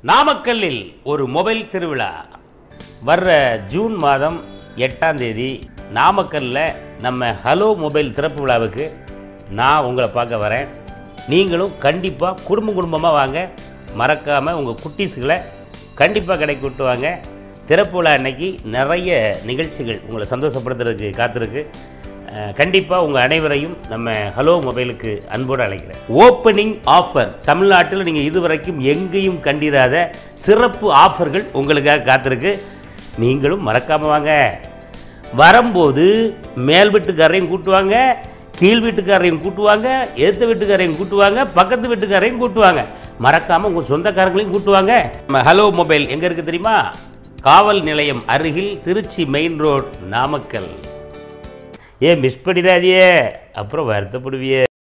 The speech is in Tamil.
நாமக்கல்லில் ஒரு மொபைல் திருவிழா வர்ற ஜூன் மாதம் எட்டாம் தேதி நாமக்கல்லில் நம்ம ஹலோ மொபைல் திறப்பு விழாவுக்கு நான் உங்களை பார்க்க வரேன் நீங்களும் கண்டிப்பாக குடும்ப குடும்பமாக வாங்க மறக்காமல் உங்கள் குட்டீஸுகளை கண்டிப்பாக கடைக்கு விட்டு வாங்க திறப்பு விழா அன்னைக்கு நிறைய நிகழ்ச்சிகள் உங்களை சந்தோஷப்படுத்துறதுக்கு காத்திருக்கு கண்டிப்பாக உங்கள் அனைவரையும் நம்ம ஹலோ மொபைலுக்கு அன்போடு அழைக்கிறேன் ஓப்பனிங் ஆஃபர் தமிழ்நாட்டில் நீங்கள் இதுவரைக்கும் எங்கேயும் கண்டிராத சிறப்பு ஆஃபர்கள் உங்களுக்காக காத்திருக்கு நீங்களும் மறக்காமல் வாங்க வரும்போது மேல் வீட்டுக்காரையும் கூட்டுவாங்க கீழ் வீட்டுக்காரையும் கூட்டுவாங்க எதிர்த்த வீட்டுக்காரையும் கூட்டுவாங்க பக்கத்து வீட்டுக்காரையும் கூட்டுவாங்க மறக்காமல் உங்கள் சொந்தக்காரங்களையும் கூட்டுவாங்க நம்ம ஹலோ மொபைல் எங்கே இருக்குது தெரியுமா காவல் நிலையம் அருகில் திருச்சி மெயின் ரோட் நாமக்கல் ஏன் மிஸ் பண்ணிடாதியே அப்புறம் வருத்தப்படுவியே